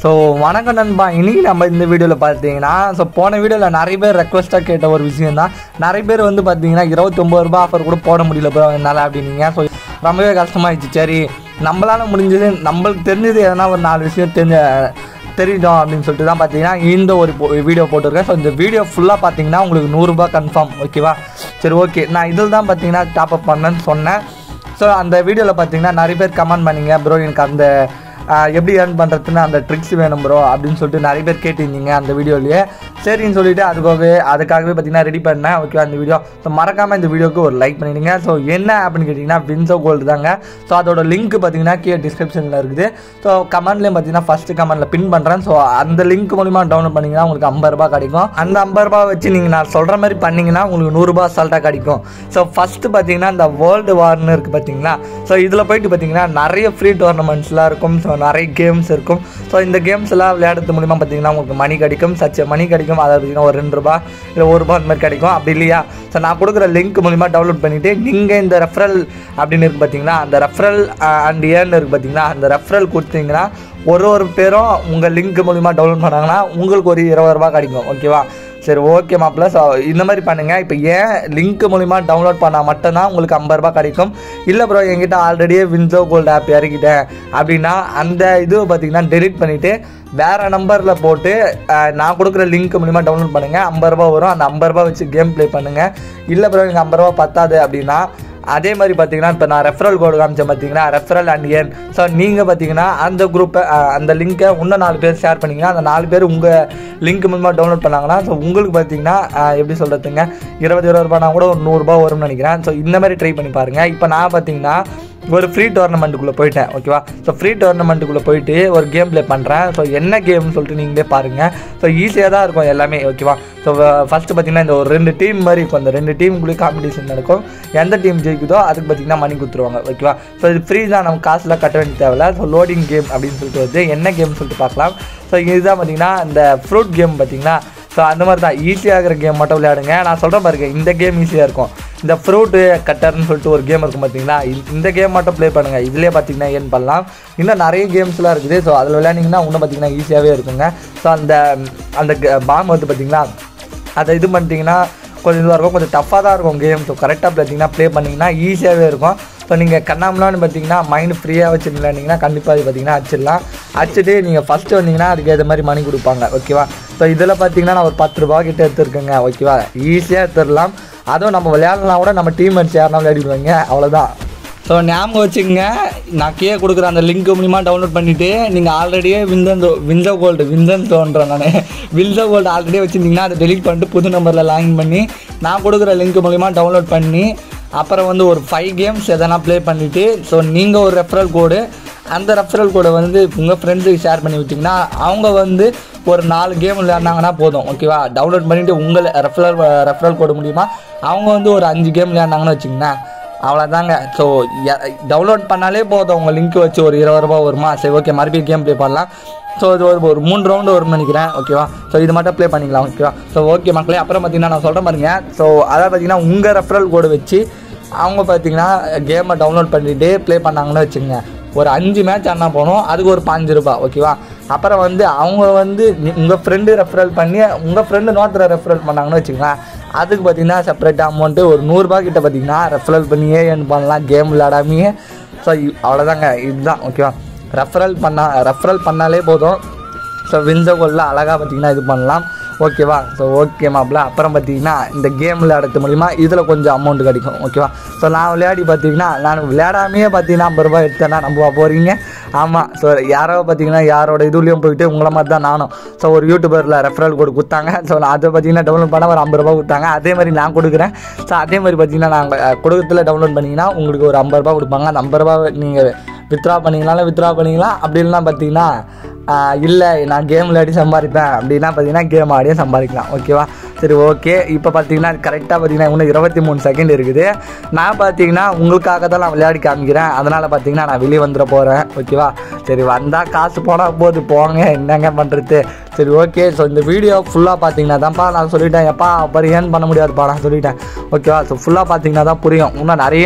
so வணக்கம் நண்பா இன்னைக்கு நம்ம இந்த வீடியோவில் பார்த்தீங்கன்னா ஸோ போன வீடியோவில் நிறைய பேர் ரெக்வஸ்ட்டாக கேட்ட ஒரு விஷயம் தான் நிறைய பேர் வந்து பார்த்தீங்கன்னா இருபத்தொம்பது ரூபா ஆஃபர் கூட போட முடியல ப்ரோ என்னால் அப்படின்னீங்க ஸோ ரொம்பவே கஷ்டமாயிடுச்சு சரி நம்மளால் முடிஞ்சது நம்மளுக்கு தெரிஞ்சது எதனா ஒரு நாலு விஷயம் தெரிஞ்ச தெரியும் அப்படின்னு சொல்லிட்டு தான் பார்த்தீங்கன்னா இந்த ஒரு வீடியோ போட்டிருக்கேன் ஸோ இந்த வீடியோ ஃபுல்லாக பார்த்தீங்கன்னா உங்களுக்கு நூறுரூபா கன்ஃபார்ம் ஓகேவா சரி ஓகே நான் இதில் தான் பார்த்தீங்கன்னா டாப் அப் பண்ணேன்னு சொன்னேன் ஸோ அந்த வீடியோவில் பார்த்தீங்கன்னா நிறைய பேர் கமெண்ட் பண்ணீங்க ப்ரோ எனக்கு அந்த ஆஹ், எப்படி ஏர்ன் பண்ணுறதுன்னு அந்த ட்ரிக்ஸ் வேணும் ப்ரோ அப்படின்னு சொல்லிட்டு நிறைய பேர் கேட்டிருந்தீங்க அந்த வீடியோலேயே சரின்னு சொல்லிட்டு அதுக்காகவே அதுக்காகவே பார்த்தீங்கன்னா ரெடி பண்ணேன் ஓகே அந்த வீடியோ ஸோ மறக்காமல் இந்த வீடியோக்கு ஒரு லைக் பண்ணிடுங்க ஸோ என்ன அப்படின்னு கேட்டிங்கன்னா வின்சோ கோல்டு தாங்க ஸோ அதோட லிங்க் பார்த்தீங்கன்னா கீழே டிஸ்கிரிப்ஷனில் இருக்குது ஸோ கமெண்ட்லேயும் பார்த்தீங்கன்னா ஃபஸ்ட்டு கமெண்ட்டில் பின் பண்ணுறேன் ஸோ அந்த லிங்க் மூலிமா டவுன்லோட் பண்ணிங்கன்னா உங்களுக்கு ஐம்பது ரூபாய் கிடைக்கும் அந்த ஐம்பது ரூபாய் வச்சு நீங்கள் நான் சொல்கிற மாதிரி பண்ணிங்கன்னா உங்களுக்கு நூறுரூபா அசால்ட்டாக கிடைக்கும் ஸோ ஃபஸ்ட்டு பார்த்தீங்கன்னா இந்த வேர்ல்டு வார்னு இருக்குது பார்த்தீங்களா ஸோ இதில் போயிட்டு பார்த்தீங்கன்னா நிறைய ஃப்ரீ டோர்னமெண்ட்ஸ்லாம் இருக்கும் ஸோ நிறைய கேம்ஸ் இருக்கும் ஸோ இந்த கேம்ஸ் எல்லாம் விளையாடுறது மூலிமா பார்த்தீங்கன்னா உங்களுக்கு மணி கிடைக்கும் சச்ச மணி கிடைக்கும் அதாவது பார்த்தீங்கன்னா ஒரு ரெண்டு ரூபா இல்லை ஒரு ரூபா அந்த மாதிரி கிடைக்கும் அப்படி இல்லையா ஸோ நான் கொடுக்குற லிங்க் மூலிமா டவுன்லோட் பண்ணிவிட்டு நீங்கள் இந்த ரெஃபரல் அப்படின்னு இருக்குது பார்த்தீங்களா அந்த ரெஃபரல் அண்ட் ஏர்னு இருக்குது பார்த்தீங்களா அந்த ரெஃபரல் கொடுத்தீங்கன்னா ஒரு ஒரு பேரும் உங்கள் லிங்க் மூலிமா டவுன்லோட் பண்ணாங்கன்னா உங்களுக்கு ஒரு இருபது ரூபா கிடைக்கும் ஓகேவா சரி ஓகே மாப்பிள்ள ஸோ இந்த மாதிரி பண்ணுங்கள் இப்போ ஏன் லிங்க் மூலிமா டவுன்லோட் பண்ணால் மட்டும்தான் உங்களுக்கு ஐம்பது ரூபாய் கிடைக்கும் இல்லை ப்ரோ என்கிட்ட ஆல்ரெடியே வின்சோ கோல்டு ஆப் இறக்கிட்டேன் அப்படின்னா அந்த இது பார்த்தீங்கன்னா டெலிட் பண்ணிவிட்டு வேறு நம்பரில் போட்டு அஹ், நான் கொடுக்குற லிங்க் மூலிமா டவுன்லோட் பண்ணுங்கள் ஐம்பது ரூபா வரும் அந்த ஐம்பது ரூபா வச்சு கேம் ப்ளே பண்ணுங்கள் இல்லை ப்ரோ எனக்கு ஐம்பது ரூபா பத்தாது அப்படின்னா அதே மாதிரி பார்த்தீங்கன்னா இப்போ நான் ரெஃபரல் கோடு காமிச்சேன் பார்த்தீங்கன்னா ரெஃபரல் அண்ட் ஏன் ஸோ நீங்கள் பார்த்தீங்கன்னா அந்த குரூப்பை அந்த லிங்க்கை இன்னும் நாலு பேர் ஷேர் பண்ணிங்கன்னா அந்த நாலு பேர் உங்கள் லிங்க் மூலமாக டவுன்லோட் பண்ணாங்கன்னா ஸோ உங்களுக்கு பார்த்தீங்கன்னா அஹ், எப்படி சொல்கிறதுங்க இருபது இருபது ரூபானா கூட ஒரு நூறுரூபா வரும்னு நினைக்கிறேன் ஸோ இந்த மாதிரி ட்ரை பண்ணி பாருங்கள் இப்போ நான் பார்த்தீங்கன்னா ஒரு ஃப்ரீ டோர்னமெண்ட்டுக்குள்ளே போயிட்டேன் ஓகேவா ஸோ ஃப்ரீ டோர்னமெண்ட்டுக்குள்ளே போயிட்டு ஒரு கேம் ப்ளே பண்ணுறேன் ஸோ என்ன கேம்னு சொல்லிட்டு நீங்களே பாருங்கள் ஸோ ஈஸியாக தான் இருக்கும் எல்லாமே ஓகேவா ஸோ ஃபஸ்ட்டு பார்த்தீங்கன்னா இந்த ஒரு ரெண்டு டீம் மாதிரி இருக்கும் அந்த ரெண்டு டீமுக்குள்ளேயே காம்படிஷன் நடக்கும் எந்த டீம் ஜெயிக்குதோ அதுக்கு பார்த்தீங்கன்னா மணி கொடுத்துருவாங்க ஓகேவா ஸோ இது ஃப்ரீ தான் நம்ம காசுலாம் கட்ட வேண்டிய தேவையில்ல ஸோ லோடிங் கேம் அப்படின்னு சொல்லிட்டு வருது என்ன கேம் சொல்லிட்டு பார்க்கலாம் ஸோ இதுதான் பார்த்தீங்கன்னா இந்த ஃப்ரூட் கேம் பார்த்தீங்கன்னா ஸோ அந்த மாதிரி தான் ஈஸியாகிற கேம் மட்டும் விளையாடுங்க நான் சொல்கிறேன் பாருங்க இந்த கேம் ஈஸியாக இருக்கும் இந்த ஃப்ரூட்டு கட்டர்னு சொல்லிட்டு ஒரு கேம் இருக்கும் பார்த்தீங்களா இந்த- இந்த கேம் மட்டும் ப்ளே பண்ணுங்கள் இதுலேயே பார்த்தீங்கன்னா ஏன் பண்ணலாம் இன்னும் நிறைய கேம்ஸ்லாம் இருக்குது ஸோ அதில் விளையாண்டிங்கன்னா இன்னும் பார்த்தீங்கன்னா ஈஸியாகவே இருக்குங்க ஸோ அந்த அந்த பாம் வந்து பார்த்தீங்களா அதை இது பண்ணிட்டீங்கன்னா கொஞ்சம் இதுவாக இருக்கும் கொஞ்சம் டஃப்பாக தான் இருக்கும் கேம் ஸோ கரெக்டாக பார்த்தீங்கன்னா ப்ளே பண்ணிங்கன்னா ஈஸியாகவே இருக்கும் ஸோ நீங்கள் கண்ணாமலான்னு பார்த்தீங்கன்னா மைண்ட் ஃப்ரீயாக வச்சு விளையாண்டிங்கன்னா கண்டிப்பாக இது பார்த்தீங்கன்னா அடிச்சிடலாம் அடிச்சுட்டு நீங்கள் ஃபஸ்ட்டு வந்தீங்கன்னா அதுக்கு ஏற்ற மாதிரி மணி கொடுப்பாங்க ஓகேவா ஸோ இதில் பார்த்தீங்கன்னா நான் ஒரு பத்து ரூபா கிட்ட எடுத்துருக்கேங்க ஓகேவா ஈஸியாக எடுத்துடலாம் அதுவும் நம்ம விளையாடலாம் கூட நம்ம டீம் மேட்ச் யாருனா விளையாடிடுவாங்க அவ்வளோதான் ஸோ ஞாபகம் வச்சுக்கோங்க நான் கீழே கொடுக்குற அந்த லிங்க் மூலிமா டவுன்லோட் பண்ணிவிட்டு நீங்கள் ஆல்ரெடியே விந்தன் வின்சோ கோல்டு விந்தன் தோன்றேன் நான் வின்சோ கோல்டு ஆல்ரெடியே வச்சுருந்தீங்கன்னா அதை டெலிட் பண்ணிட்டு புது நம்பரில் லாகின் பண்ணி நான் கொடுக்குற லிங்க் மூலிமா டவுன்லோட் பண்ணி அப்புறம் வந்து ஒரு ஃபைவ் கேம்ஸ் எதனா ப்ளே பண்ணிவிட்டு ஸோ நீங்கள் ஒரு ரெஃபரல் கோடு அந்த ரெஃபரல் கோடை வந்து உங்கள் ஃப்ரெண்ட்ஸுக்கு ஷேர் பண்ணி விட்டிங்கன்னா அவங்க வந்து ஒரு நாலு கேம் விளையாடினாங்கன்னா போதும் ஓகேவா டவுன்லோட் பண்ணிவிட்டு உங்கள் ரெஃபரல் ரெஃபரல் கோடு மூலிமா அவங்க வந்து ஒரு அஞ்சு கேம் விளையாடினாங்கன்னு வச்சுங்களேன் அவ்வளோதாங்க ஸோ டவுன்லோட் பண்ணாலே போதும் உங்கள் லிங்க் வச்சு ஒரு இருபது ரூபா வருமா சரி ஓகே மறுபடியும் கேம் ப்ளே பண்ணலாம் ஸோ இது ஒரு ஒரு மூணு ரவுண்டு வரும்னு நினைக்கிறேன் ஓகேவா ஸோ இது மட்டும் ப்ளே பண்ணிக்கலாம் ஓகேவா ஸோ ஓகே மக்களே அப்புறம் பார்த்தீங்கன்னா நான் சொல்கிறேன் பாருங்க ஸோ அதாவது பார்த்தீங்கன்னா உங்கள் ரெஃபரல் கோடு வச்சு அவங்க பார்த்தீங்கன்னா கேமை டவுன்லோட் பண்ணிட்டு ப்ளே பண்ணாங்கன்னு வச்சுங்க ஒரு அஞ்சு மேட்ச் ஆனா போகணும் அதுக்கு ஒரு பாஞ்சு ரூபாய் ஓகேவா அப்புறம் வந்து அவங்க வந்து உங்கள் ஃப்ரெண்டு ரெஃபரல் பண்ணி உங்கள் ஃப்ரெண்டு நோத்தரை ரெஃபரல் பண்ணாங்கன்னு வச்சுங்களேன் அதுக்கு பார்த்தீங்கன்னா செப்பரேட் அமௌண்ட்டு ஒரு நூறுரூபா கிட்ட பார்த்தீங்கன்னா ரெஃபரல் பண்ணியே ஏர்ன் பண்ணலாம் கேம் விளையாடாமையே ஸோ அவ்வளோதாங்க இதுதான் ஓகேவா ரெஃபரல் பண்ணா ரெஃபரல் பண்ணாலே போதும் ஸோ வின்சோகோலில் அழகாக பார்த்தீங்கன்னா இது பண்ணலாம் ஓகேவா ஸோ ஓகே மாப்பிள்ள அப்புறம் பார்த்தீங்கன்னா இந்த கேம் விளையாடுறது மூலிமா இதில் கொஞ்சம் அமௌண்ட் கிடைக்கும் ஓகேவா ஸோ நான் விளையாடி பார்த்தீங்கன்னா நான் விளையாடாமையே பார்த்தீங்கன்னா ஐம்பது ரூபாய் எடுத்தேன்னா நம்ப போகிறீங்க ஆமாம் ஸோ யாரோ பார்த்தீங்கன்னா யாரோட இதுலேயும் போயிட்டு உங்களை மாதிரி தான் நானும் ஸோ ஒரு யூடியூபரில் ரெஃபரல் கோடு கொடுத்தாங்க ஸோ நான் அதை பார்த்தீங்கன்னா டவுன்லோட் பண்ண ஒரு ஐம்பது ரூபாய் கொடுத்தாங்க அதே மாதிரி நான் கொடுக்குறேன் ஸோ அதே மாதிரி பார்த்தீங்கன்னா நாங்கள் கொடுக்கறதுல டவுன்லோட் பண்ணிங்கன்னா உங்களுக்கு ஒரு ஐம்பது ரூபாய் கொடுப்பாங்க அந்த ஐம்பது ரூபாய் நீங்கள் வித்ரா பண்ணிங்கனாலும் வித்ரா பண்ணிக்கலாம் அப்படி இல்லைனா பார்த்தீங்கன்னா இல்லை நான் கேம் விளையாடி சம்பாதிப்பேன் அப்படின்னா பார்த்தீங்கன்னா கேம் ஆடியே சம்பாதிக்கலாம் ஓகேவா சரி ஓகே இப்போ பார்த்தீங்கன்னா கரெக்டாக பார்த்தீங்கன்னா இன்னும் இருபத்தி மூணு செகண்ட் இருக்குது நான் பார்த்தீங்கன்னா உங்களுக்காக தான் நான் விளையாடி காமிக்கிறேன் அதனால் பார்த்தீங்கன்னா நான் வெளியே வந்துட போகிறேன் ஓகேவா சரி வந்தால் காசு போனால் போது போங்க என்னங்க பண்ணுறது சரி ஓகே ஸோ இந்த வீடியோ ஃபுல்லாக பார்த்தீங்கன்னா தான்ப்பா நான் சொல்லிட்டேன் எப்பா அப்புறம் ஏன் பண்ண முடியாதுப்பா நான் சொல்லிட்டேன் ஓகேவா ஸோ ஃபுல்லாக பார்த்தீங்கன்னா தான் புரியும் இன்னும் நிறைய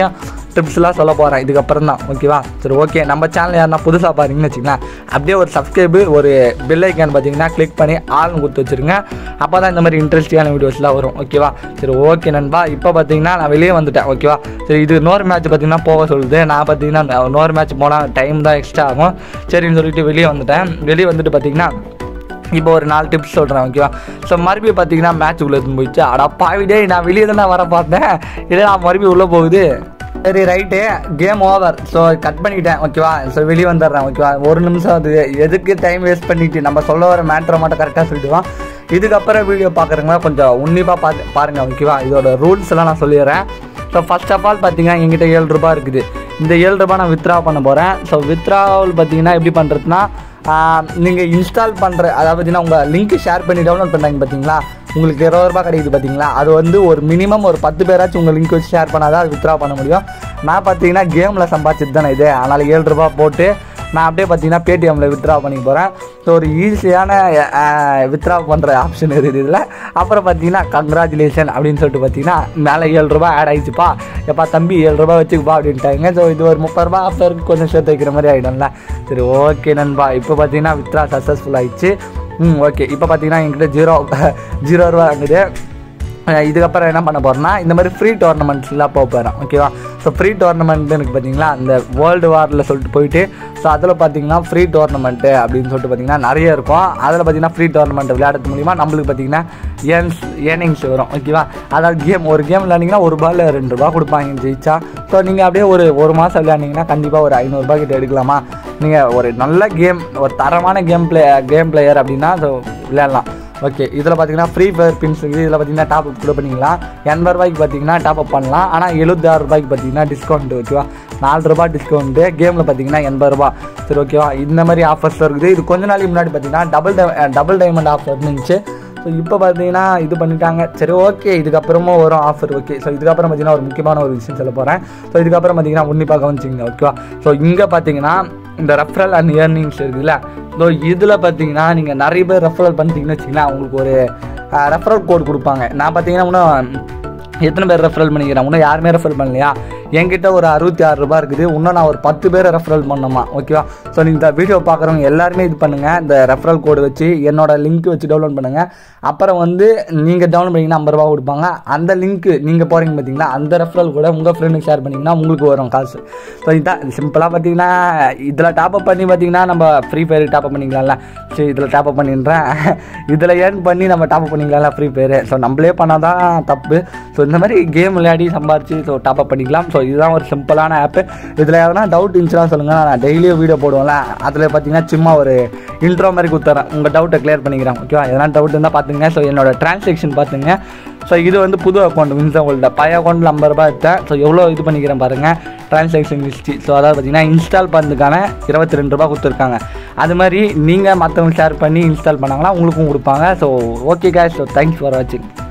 டிப்ஸ்லாம் சொல்ல போகிறேன் இதுக்கப்புறம் தான் ஓகேவா சரி ஓகே நம்ம சேனல் யாருன்னா புதுசாக பாருங்கன்னு வச்சுக்கலாம் அப்படியே ஒரு சப்ஸ்கிரைபு ஒரு பெல் ஐக்கான் பார்த்தீங்கன்னா கிளிக் பண்ணி ஆள்னு கொடுத்து வச்சுருங்க அப்போ தான் இந்த மாதிரி இன்ட்ரெஸ்டிங்கான வீடியோஸ்லாம் வரும் ஓகேவா சரி ஓகே நண்பா இப்போ பார்த்தீங்கன்னா நான் வெளியே வந்துட்டேன் ஓகேவா சரி இது இன்னொரு மேட்ச் பார்த்தீங்கன்னா போக சொல்லுது நான் பார்த்தீங்கன்னா இன்னொரு மேட்ச் போனால் டைம் தான் எக்ஸ்ட்ரா ஆகும் சரின்னு சொல்லிட்டு வெளியே வந்துட்டேன் வெளியே வந்துட்டு பார்த்தீங்கன்னா இப்போ ஒரு நாலு டிப்ஸ் சொல்கிறேன் ஓகேவா ஸோ மறுபடியும் பார்த்தீங்கன்னா மேட்ச் உள்ளே இருந்து போயிடுச்சு அடா பாவிடே நான் வெளியே தானே வர பார்த்தேன் இல்லை நான் மறுபடியும் உள்ளே போகுது சரி right game over so cut பண்ணிட்டேன் ஓகேவா ஸோ வெளியே வந்துடுறேன் ஓகேவா ஒரு நிமிஷம் அது எதுக்கு டைம் வேஸ்ட் பண்ணிட்டு நம்ம சொல்ல வர மேட்ரை மட்டும் கரெக்டாக சொல்லிடுவோம் இதுக்கப்புறம் வீடியோ பார்க்குறவங்க கொஞ்சம் உன்னிப்பாக பார்த்து பாருங்கள் ஓகேவா இதோட ரூல்ஸ் எல்லாம் நான் சொல்லிடுறேன் ஸோ ஃபர்ஸ்ட் ஆஃப் ஆல் பார்த்தீங்கன்னா எங்கிட்ட ஏழு ரூபாய் இருக்குது இந்த ஏழு ரூபாய் நான் வித்ரா பண்ண போகிறேன் ஸோ வித்ராவல் பார்த்தீங்கன்னா எப்படி பண்ணுறதுனா நீங்கள் இன்ஸ்டால் பண்ணுற அதாவது பார்த்தீங்கன்னா உங்கள் லிங்க் ஷேர் பண்ணி டவுன்லோட் பண்ணுறாங்க பார்த்தீங்களா உங்களுக்கு இருபது ரூபாய் கிடைக்குது பார்த்தீங்களா அது வந்து ஒரு மினிமம் ஒரு பத்து பேராச்சும் உங்கள் லிங்க் வச்சு ஷேர் பண்ணாதான் அது வித்ரா பண்ண முடியும் நான் பார்த்தீங்கன்னா கேமில் சம்பாதிச்சது தானே இது அதனால் ஏழு ரூபாய் போட்டு நான் அப்படியே பார்த்தீங்கன்னா பேடிஎம்மில் வித்ரா பண்ணி போகிறேன் ஸோ ஒரு ஈஸியான வித்ரா பண்ணுற ஆப்ஷன் இருக்குது இதில் அப்புறம் பார்த்தீங்கன்னா கங்க்ராச்சுலேஷன் அப்படின்னு சொல்லிட்டு பார்த்தீங்கன்னா மேலே ஏழு ரூபாய் ஆட் ஆயிடுச்சுப்பா எப்பா தம்பி ஏழு ரூபாய் வச்சுக்குப்பா அப்படின்ட்டாங்க ஸோ இது ஒரு முப்பது ரூபாய் ஆஃபருக்கு கொஞ்சம் சேர்த்து வைக்கிற மாதிரி ஆகிடும்ல சரி ஓகே நண்பா இப்போ பார்த்தீங்கன்னா வித்ரா சக்ஸஸ்ஃபுல் ஆயிடுச்சு ம் ஓகே இப்போ பார்த்தீங்கன்னா என்கிட்ட ஜீரோ ஜீரோ ரூபா ஆகுது அஹ் இதுக்கப்புறம் என்ன பண்ண போகிறேன்னா இந்த மாதிரி ஃப்ரீ டோர்னமெண்ட்ஸ்லாம் போக போகிறேன் ஓகேவா ஸோ ஃப்ரீ டோர்னமெண்ட் எனக்கு பார்த்தீங்களா அந்த வேர்ல்டு வாரில் சொல்லிட்டு போயிட்டு ஸோ அதில் பார்த்தீங்கன்னா ஃப்ரீ டோர்னமெண்ட்டு அப்படின்னு சொல்லிட்டு பார்த்தீங்கன்னா நிறைய இருக்கும் அதில் பார்த்தீங்கன்னா ஃப்ரீ டோர்னமெண்ட் விளையாடுறது மூலிமா நம்மளுக்கு பார்த்தீங்கன்னா ஏர்ன்ஸ் ஏர்னிங்ஸ் வரும் ஓகேவா அதாவது கேம் ஒரு கேம் விளையாண்டிங்கன்னா ஒரு பால் ரெண்டு ரூபா கொடுப்பாங்க ஜெயிச்சா ஸோ நீங்கள் அப்படியே ஒரு ஒரு மாதம் விளையாண்டிங்கன்னா கண்டிப்பாக ஒரு ஐநூறுரூபா கிட்ட எடுக்கலாமா நீங்கள் ஒரு நல்ல கேம் ஒரு தரமான கேம் பிளே கேம் பிளேயர் அப்படின்னா ஸோ விளையாடலாம் ஓகே இதில் பார்த்தீங்கன்னா ஃப்ரீ ஃபயர் பின்ஸ் இருக்குது இதில் பார்த்தீங்கன்னா டாப் அப் கூட பண்ணிக்கலாம் எண்பது ரூபாய்க்கு பார்த்தீங்கன்னா டாப் அப் பண்ணலாம் ஆனால் எழுபத்தாறு ரூபாய்க்கு பார்த்தீங்கன்னா டிஸ்கவுண்ட் ஓகேவா நாலு ரூபாய் டிஸ்கவுண்ட்டு கேமில் பார்த்தீங்கன்னா எண்பது ரூபா சரி ஓகேவா இந்த மாதிரி ஆஃபர்ஸ் இருக்குது இது கொஞ்ச நாளைக்கு முன்னாடி பார்த்தீங்கன்னா டபுள் டபுள் டைமண்ட் ஆஃபர் இருந்துச்சு ஸோ இப்போ பார்த்தீங்கன்னா இது பண்ணிட்டாங்க சரி ஓகே இதுக்கப்புறமும் வரும் ஆஃபர் ஓகே ஸோ இதுக்கப்புறம் பார்த்தீங்கன்னா ஒரு முக்கியமான ஒரு விஷயம் சொல்ல போகிறேன் ஸோ இதுக்கப்புறம் பார்த்தீங்கன்னா உன்னிப்பாக கவனிச்சிங்க ஓகேவா ஸோ இங்கே பார்த்தீங்கன்னா இந்த ரெஃபரல் அண்ட் இயர்னிங்ஸ் இருக்குல்ல ஸோ இதில் பார்த்தீங்கன்னா நீங்கள் நிறைய பேர் ரெஃபரல் பண்ணிட்டீங்கன்னு வச்சிங்கன்னா உங்களுக்கு ஒரு ரெஃபரல் கோட் கொடுப்பாங்க நான் பார்த்தீங்கன்னா இன்னும் எத்தனை பேர் ரெஃபரல் பண்ணிக்கிறேன் இன்னும் யாருமே ரெஃபரல் பண்ணலையா என்கிட்ட ஒரு அறுபத்தி ஆறு ரூபாய் இருக்குது இன்னும் நான் ஒரு பத்து பேரை ரெஃபரல் பண்ணணுமா ஓகேவா ஸோ நீங்கள் இந்த வீடியோ பார்க்குறவங்க எல்லாருமே இது பண்ணுங்கள் இந்த ரெஃபரல் கோடு வச்சு என்னோட லிங்க் வச்சு டவுன்லோட் பண்ணுங்கள் அப்புறம் வந்து நீங்கள் டவுன்லோட் பண்ணிங்கன்னா ஐம்பது ரூபா கொடுப்பாங்க அந்த லிங்க் நீங்கள் போகிறீங்க பார்த்தீங்களா அந்த ரெஃபரல் கூட உங்கள் ஃப்ரெண்டுக்கு ஷேர் பண்ணிங்கன்னா உங்களுக்கு வரும் காசு ஸோ இதுதான் சிம்பிளாக பார்த்தீங்கன்னா இதில் டாப்அப் பண்ணி பார்த்தீங்கன்னா நம்ம ஃப்ரீ ஃபயர் டாப்அப் பண்ணிக்கலாம்ல சரி இதில் டாப்அப் பண்ணிடுறேன் இதில் ஏர்ன் பண்ணி நம்ம டாப்அப் பண்ணிக்கலாம்ல ஃப்ரீ ஃபயர் ஸோ நம்மளே பண்ணால் தான் தப்பு ஸோ இந்த மாதிரி கேம் விளையாடி சம்பாரிச்சு ஸோ டாப்அப் பண்ணிக்கலாம் ஸோ இதுதான் ஒரு சிம்பிளான ஆப்பு இதில் எதனா டவுட் இருந்துச்சுன்னா சொல்லுங்கள் நான் டெய்லியும் வீடியோ போடுவேன்ல அதில் பார்த்தீங்கன்னா சும்மா ஒரு இன்ட்ரோ மாதிரி கொடுத்துறேன் உங்கள் டவுட்டை கிளியர் பண்ணிக்கிறேன் ஓகேவா எதனா டவுட் இருந்தால் பார்த்துங்க ஸோ என்னோட டிரான்சாக்ஷன் பார்த்துங்க ஸோ இது வந்து புது அக்கௌண்ட் வின்சன் உங்கள்ட்ட பழைய அக்கௌண்ட்டில் ஐம்பது ரூபாய் எடுத்தேன் ஸோ எவ்வளோ இது பண்ணிக்கிறேன் பாருங்கள் டிரான்சாக்ஷன் ஹிஸ்ட்ரி ஸோ அதாவது பார்த்தீங்கன்னா இன்ஸ்டால் பண்ணதுக்கான இருபத்தி ரெண்டு ரூபா கொடுத்துருக்காங்க அது மாதிரி நீங்கள் மற்றவங்க ஷேர் பண்ணி இன்ஸ்டால் பண்ணாங்கன்னா உங்களுக்கும் கொடுப்பாங்க so okay guys so thanks for வாட்சிங்